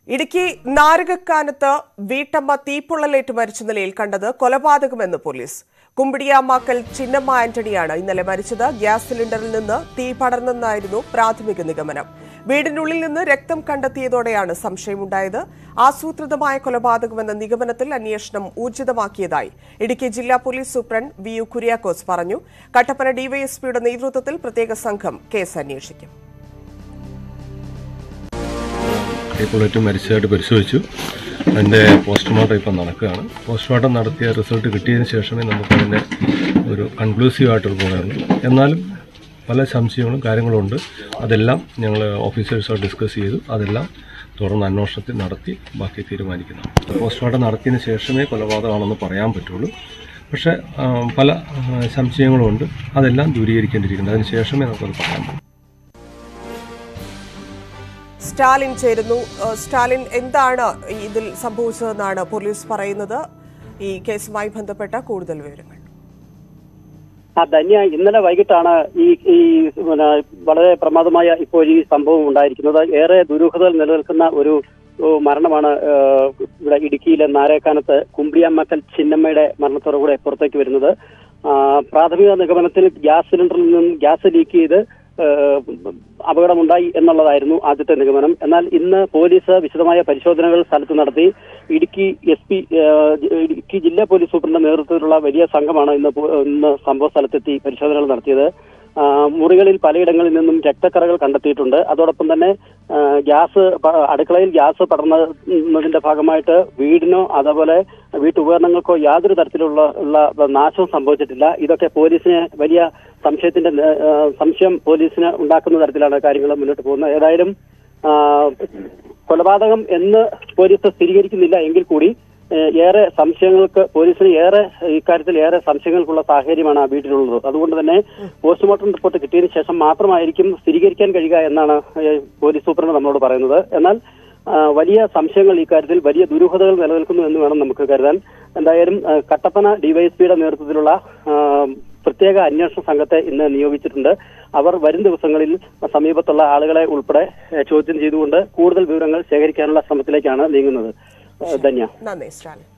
ഇടുക്കി നാരകക്കാനത്ത് വീട്ടമ്മ തീപ്പൊള്ളലേറ്റ് മരിച്ച നിലയിൽ കണ്ടത് കൊലപാതകമെന്ന് പോലീസ് കുമ്പിടിയാമാക്കൽ ചിന്നമ്മ ആന്റണിയാണ് ഇന്നലെ മരിച്ചത് ഗ്യാസ് സിലിണ്ടറിൽ നിന്ന് തീ പടർന്നെന്നായിരുന്നു പ്രാഥമിക നിഗമനം വീടിനുള്ളിൽ നിന്ന് രക്തം കണ്ടെത്തിയതോടെയാണ് സംശയമുണ്ടായത് ആസൂത്രിതമായ കൊലപാതകമെന്ന നിഗമനത്തിൽ അന്വേഷണം ഊർജിതമാക്കിയതായി ഇടുക്കി ജില്ലാ police superintendent V U Kuriakose പറഞ്ഞു കട്ടപ്പന ഡിവൈഎസ്പിയുടെ നേതൃത്വത്തിൽ പ്രത്യേക സംഘം കേസ് അന്വേഷിക്കും ബുള്ളറ്റ് മരിച്ചതായിട്ട് പരിശോധിച്ചു അതിൻ്റെ പോസ്റ്റ്മോർട്ടം ഇപ്പം നടക്കുകയാണ് പോസ്റ്റ്മോർട്ടം നടത്തിയ റിസൾട്ട് കിട്ടിയതിന് ശേഷമേ നമുക്ക് അതിൻ്റെ ഒരു കൺക്ലൂസീവ് ആയിട്ട് പോകുകയുള്ളൂ എന്നാലും പല സംശയങ്ങളും കാര്യങ്ങളും ഉണ്ട് അതെല്ലാം ഞങ്ങൾ ഓഫീസേഴ്സുമായി ഡിസ്കസ് ചെയ്തു അതെല്ലാം തുടർന്ന് അന്വേഷണത്തിൽ നടത്തി ബാക്കി തീരുമാനിക്കുന്നു പോസ്റ്റ്മോർട്ടം നടത്തിയതിന് ശേഷമേ കൊലപാതകമാണെന്ന് പറയാൻ പറ്റുള്ളൂ പക്ഷേ ആ, പല ആ, സംശയങ്ങളുമുണ്ട് അതെല്ലാം ദൂരീകരിക്കേണ്ടിയിരിക്കുന്നു അതിന് ശേഷമേ നമുക്കത് പറയാൻ പറ്റൂ സ്റ്റാലിൻ ചേരുന്നു ഏഹ് സ്റ്റാലിൻ എന്താണ് ഇതിൽ സംഭവിച്ചതെന്നാണ് പോലീസ് പറയുന്നത് ഈ കേസുമായി ബന്ധപ്പെട്ട കൂടുതൽ വിവരങ്ങൾ ആ ധന്യ ഇന്നലെ വൈകിട്ടാണ് ഈ ഈ പിന്നെ വളരെ പ്രമാദമായ ഇപ്പോൾ ഈ സംഭവം ഉണ്ടായിരിക്കുന്നത് ഏറെ ദുരൂഹതകൾ നിലനിൽക്കുന്ന ഒരു ഓ, മരണമാണ് ഏഹ്, ഇവിടെ ഇടുക്കിയിലെ നാരേക്കാനത്ത് കുമ്പിളിയമ്മക്കൽ ചിന്നമ്മയുടെ മരണത്തോടുകൂടെ പുറത്തേക്ക് വരുന്നത് ആ, പ്രാഥമിക നിഗമനത്തിൽ ഗ്യാസ് സിലിണ്ടറിൽ നിന്നും ഗ്യാസ് ലീക്ക് ചെയ്ത് ഏഹ്, അപകടമുണ്ടായി എന്നുള്ളതായിരുന്നു ആദ്യത്തെ നിഗമനം എന്നാൽ ഇന്ന് പോലീസ് വിശദമായ പരിശോധനകൾ സ്ഥലത്ത് നടത്തി ഇടുക്കി എസ് പി ഇടുക്കി ജില്ലാ പോലീസ് സൂപ്രണ്ടിന്റെ നേതൃത്വത്തിലുള്ള വലിയ സംഘമാണ് ഇന്ന് പോ- ഇന്ന് സംഭവ സ്ഥലത്തെത്തി പരിശോധനകൾ നടത്തിയത് ആ, മുറികളിൽ പലയിടങ്ങളിൽ നിന്നും രക്തക്കറകൾ കണ്ടെത്തിയിട്ടുണ്ട് അതോടൊപ്പം തന്നെ ആ, ഗ്യാസ് പ- അടുക്കളയിൽ ഗ്യാസ് പടർന്നതിന്റെ ഭാഗമായിട്ട് വീടിനോ അതേപോലെ വീട്ടുപകരണങ്ങൾക്കോ യാതൊരു തരത്തിലുള്ള ഉള്ള നാശവും സംഭവിച്ചിട്ടില്ല ഇതൊക്കെ പോലീസിന് വലിയ സംശയത്തിന്റെ നേ- ആ, സംശയം പോലീസിന് ഉണ്ടാക്കുന്ന തരത്തിലാണ് കാര്യങ്ങൾ മുന്നോട്ട് പോകുന്നത് ഏതായാലും ആ, കൊലപാതകം എന്ന് പോലീസ് സ്ഥിരീകരിക്കുന്നില്ല എങ്കിൽ കൂടി ഏഹ്, ഏറെ സംശയങ്ങൾക്ക് പോലീസിന് ഏറെ ഇക്കാര്യത്തിൽ ഏറെ സംശയങ്ങൾക്കുള്ള സാഹചര്യമാണ് ആ വീട്ടിലുള്ളത് അതുകൊണ്ട് തന്നെ പോസ്റ്റ്മോർട്ടം റിപ്പോർട്ട് കിട്ടിയതിനു ശേഷം മാത്രമായിരിക്കും സ്ഥിരീകരിക്കാൻ കഴിയുക എന്നാണ് ഏഹ്, പോലീസ് സൂപ്രണ്ട് നമ്മളോട് പറയുന്നത് എന്നാൽ ആ, വലിയ സംശയങ്ങൾ ഇക്കാര്യത്തിൽ വലിയ ദുരൂഹതകൾ നിലനിൽക്കുന്നു എന്ന് വേണം നമുക്ക് കരുതാൻ എന്തായാലും ആ, കട്ടപ്പന ഡിവൈഎസ്പിയുടെ നേതൃത്വത്തിലുള്ള ആ, പ്രത്യേക അന്വേഷണ സംഘത്തെ ഇന്ന് നിയോഗിച്ചിട്ടുണ്ട് അവർ വരും ദിവസങ്ങളിൽ സമീപത്തുള്ള ആളുകളെ ഉൾപ്പെടെ ഏഹ്, ചോദ്യം ചെയ്തുകൊണ്ട് കൂടുതൽ വിവരങ്ങൾ ശേഖരിക്കാനുള്ള ശ്രമത്തിലേക്കാണ് നീങ്ങുന്നത് ഏഹ്, ധന്യ നന്ദി സ്റ്റാലിൻ